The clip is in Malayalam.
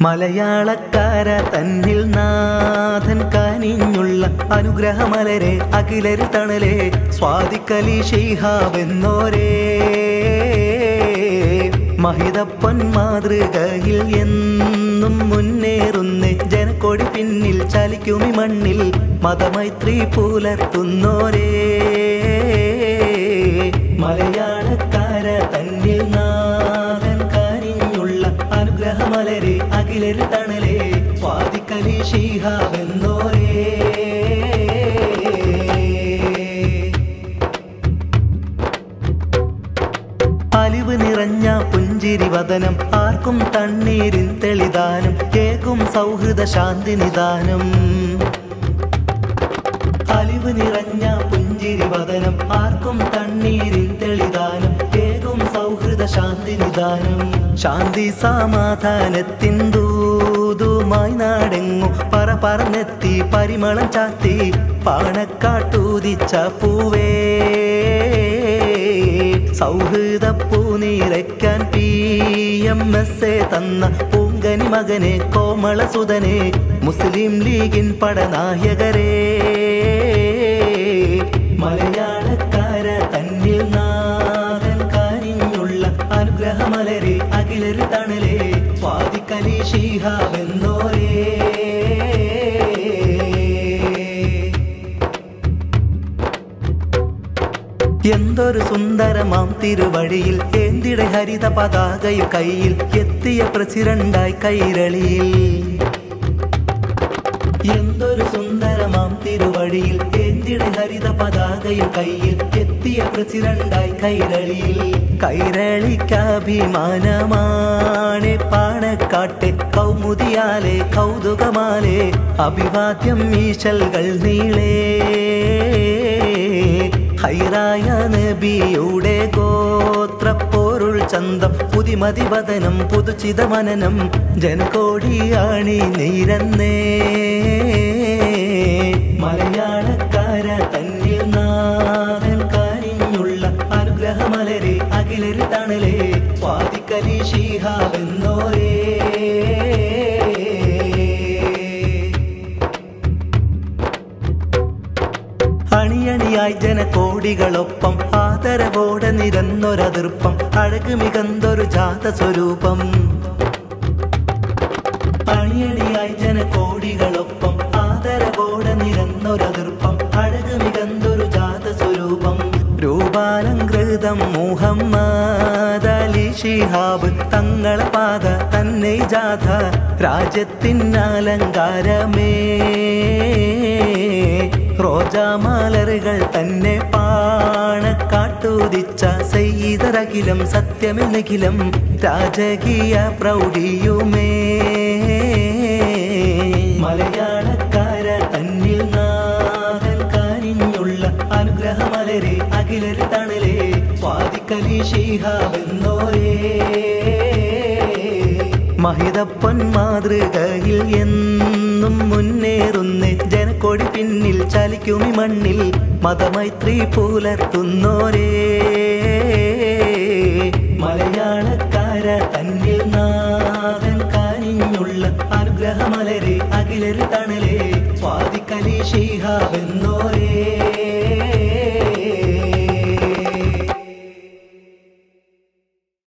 മലയാളക്കാര തന്നിൽ നാഥൻ കാനിഞ്ഞുള്ള അനുഗ്രഹമലരെ അഖിലര് തണലെ സ്വാതിക്കലി ഷെയ്ഹാവെന്നോരേ മഹിതപ്പൻ മാതൃകയിൽ എന്നും മുന്നേറുന്ന ജനക്കൊടി പിന്നിൽ ചലിക്കുമി മണ്ണിൽ മതമൈത്രി പുലർത്തുന്നോരേ മലയാളക്കാര തന്നിൽ നാഥൻ കാരിഞ്ഞുള്ള അനുഗ്രഹമലരെ അഖിലര് തണലെ സ്വാതിക്കലി ഷീഹാവെന്നോരേ അലിവ് നിറഞ്ഞ പുഞ്ചിരി വദനം ആർക്കും തണ്ണീരിൻ തെളിദാനം കേൾക്കും സൗഹൃദ ശാന്തി നിദാനം അലിവ് നിറഞ്ഞ പുഞ്ചിരി വദനം ആർക്കും തണ്ണീരിൻ തെളിദാനം കേൾക്കും സൗഹൃദ ശാന്തി നിദാനം ശാന്തി സമാധാനത്തിൻ ദൂതുമായി നാടെങ്ങു പറ പറന്നെത്തി പരിമളം ചാത്തി പാണക്കാട്ടൂതിച്ച പൂവേ സൗഹൃദ പൂനിറയ്ക്കാൻ പി എം എസ് എ തന്ന പൂങ്കനി മകനെ കോമളസുതനെ മുസ്ലിം ലീഗിൻ പടനായകരേ മലയാളക്കാര തന്നിൽ നാഥൻ കാരിഞ്ഞുള്ള അനുഗ്രഹമലരെ അഖിലര് തണലെ സ്വാതിക്കലി ഷീഹാവെന്നോരേ എന്തൊരു സുന്ദരമാം തിരുവഴിയിൽ ഏന്തിട ഹരിത പതാകയു കയ്യിൽ എത്തിയ പ്രസിഡന്റായി കൈരളിയിൽ എന്തൊരു സുന്ദരമാം തിരുവഴിയിൽ ഏന്തിട ഹരിത പതാകയു കയ്യിൽ എത്തിയ പ്രസിഡന്റായി കൈരളിയിൽ കൈരളിക്കഭിമാനമാണ് പാണക്കാട്ടെ കൗമുദിയാലെ കൗതുകമാലെ അഭിവാദ്യം ഈശൽകൾ നീളേ ഹൈറായ നബിയുടെ ഗോത്രപ്പോരുൾ ചന്തം പുതിമതി വദനം പുതുചിത മനനം ജനകോടിയാണി നീരന്നേ മലയാളക്കാര തന്നിൽ നാഥൻ കാരിഞ്ഞുള്ള അനുഗ്രഹമലരെ അഖിലര് തണലെ സ്വാതിക്കലി ഷീഹാവെന്നോരേ അണിയണിയായി ജനകോടികളൊപ്പം ആദരവോടെ നിരന്നൊരതിർപ്പം അഴക് മികന്തൊരു ജാത സ്വരൂപം അണിയണിയായി ജനകോടികളൊപ്പം ആദരവോടെ നിരന്നൊരതിർപ്പം അഴക് മികന്തൊരു ജാത സ്വരൂപം രൂപാലങ്കൃതം മുഹമ്മദ് അലി ഷിഹാബ് തങ്ങളെ പാത തന്നെ ജാഥ രാജ്യത്തിനലങ്കാരമേ റോജാമാലറുകൾ തന്നെ പാണക്കാട്ടുദിച്ച സയ്യിദരകിലം സത്യമെന്നകിലം രാജകീയ പ്രൗഢിയുമേ മലയാളക്കാര തന്നിൽ നാഥൻ കാരിഞ്ഞുള്ള അനുഗ്രഹമലരെ അഖിലര് തണലെ സ്വാതിക്കലി ഷീഹാവെന്നോരേ മഹിതപ്പൻ മാതൃകയിൽ എന്നും മുന്നേറുന്ന ജനക്കൊടി പിന്നിൽ ചലിക്കുമി മണ്ണിൽ മതമൈത്രി പുലർത്തുന്നോരേ മലയാളക്കാര തന്നിൽ നാഥൻ കാനിഞ്ഞുള്ള അനുഗ്രഹമലരെ അഖിലര് തണലെ സ്വാതിക്കലി ഷീഹാവെന്നോരേ